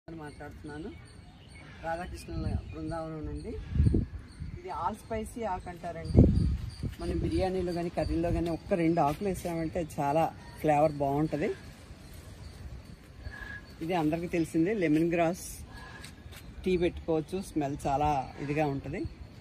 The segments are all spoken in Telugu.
అని మాట్లాడుతున్నాను రాధాకృష్ణ బృందావనం నుండి ఇది ఆల్ స్పైసీ ఆకు అంటారండి మనం బిర్యానీలో కానీ కర్రీలో కానీ ఒక్క రెండు ఆకులు వేసామంటే చాలా ఫ్లేవర్ బాగుంటుంది ఇది అందరికీ తెలిసిందే లెమన్ గ్రాస్ టీ పెట్టుకోవచ్చు స్మెల్ చాలా ఇదిగా ఉంటుంది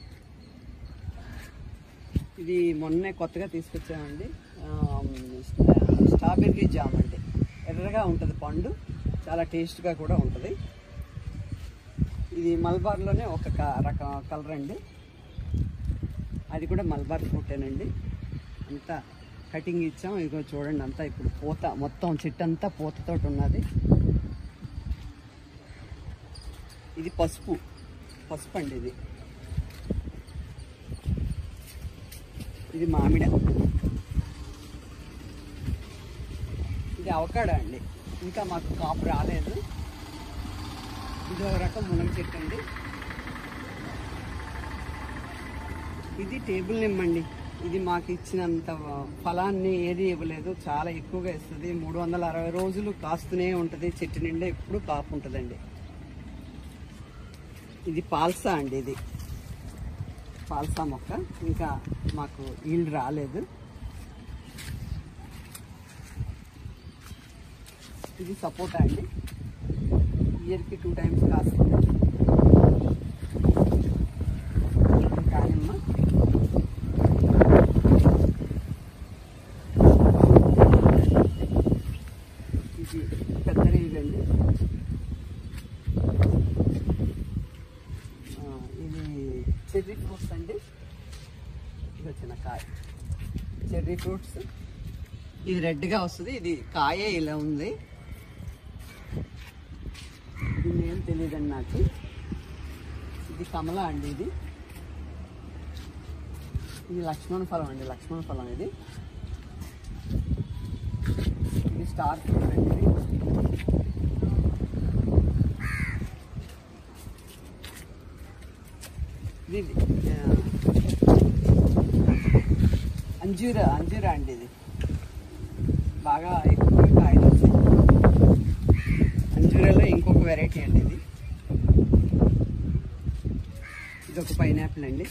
ఇది మొన్నే కొత్తగా తీసుకొచ్చామండి ఆ, స్ట్రాబెర్రీ జామ్ అండి ఎర్రగా ఉంటుంది పండు చాలా టేస్ట్గా కూడా ఉంటుంది ఇది మల్బార్లోనే ఒక క- రకం కలర్ అండి అది కూడా మల్బార్ ఫ్రూటేనండి అంతా కటింగ్ ఇచ్చాం ఇదిగో చూడండి అంతా ఇప్పుడు పూత మొత్తం చెట్టు అంతా పూతతో ఉన్నది ఇది పసుపు పసుపు అండి ఇది ఇది మామిడి ఇది అవకాడ అండి ఇంకా మాకు కాపు రాలేదు ఇది ఒక రకం మునగ చెట్టు అండి ఇది టేబుల్ నిమ్మండి ఇది మాకు ఇచ్చినంత ఫలాన్ని ఏది ఇవ్వలేదు చాలా ఎక్కువగా ఇస్తుంది మూడు వందల అరవై రోజులు కాస్తూనే ఉంటుంది చెట్టు నిండా ఎప్పుడు కాపు ఉంటుందండి ఇది పాల్సా అండి ఇది పాల్సా మొక్క ఇంకా మాకు ఈల్డ్ రాలేదు ఇది సపోటా అండి ఇయర్కి టూ టైమ్స్ కాస్తుంది ఇది దానిమ్మ ఇది పెద్ద రేగండి ఆ, ఇది చెర్రీ ఫ్రూట్స్ అండి ఇది వచ్చిన కాయ చెర్రీ ఫ్రూట్స్ ఇది రెడ్గా వస్తుంది ఇది కాయే ఇలా ఉంది దీన్ని ఏం తెలియదండి నాకు ఇది కమల అండి ఇది ఇది లక్ష్మణ ఫలం అండి లక్ష్మణ ఫలం ఇది ఇది స్టార్ ఫ్రూట్ అండి ఇది ఇది ఆ, అంజూరా అంజూరా అండి ఇది బాగా ఎక్కువ కాయలు వచ్చాయి అంజూరాలో ఇంకొక వెరైటీ అండి ఇది ఇది ఒక పైనాపిల్ అండి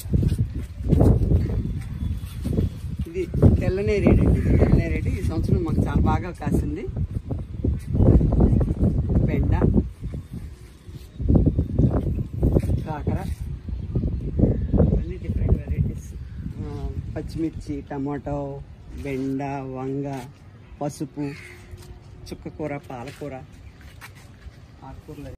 ఇది తెల్లనేరేడు అండి ఇది తెల్లనేరేడు ఈ సంవత్సరం మాకు చాలా బాగా కాసింది బెండ కాకర అన్ని డిఫరెంట్ వెరైటీస్ పచ్చిమిర్చి టమాటో బెండ వంగ పసుపు చుక్కకూర పాలకూర ఆకుకూరలు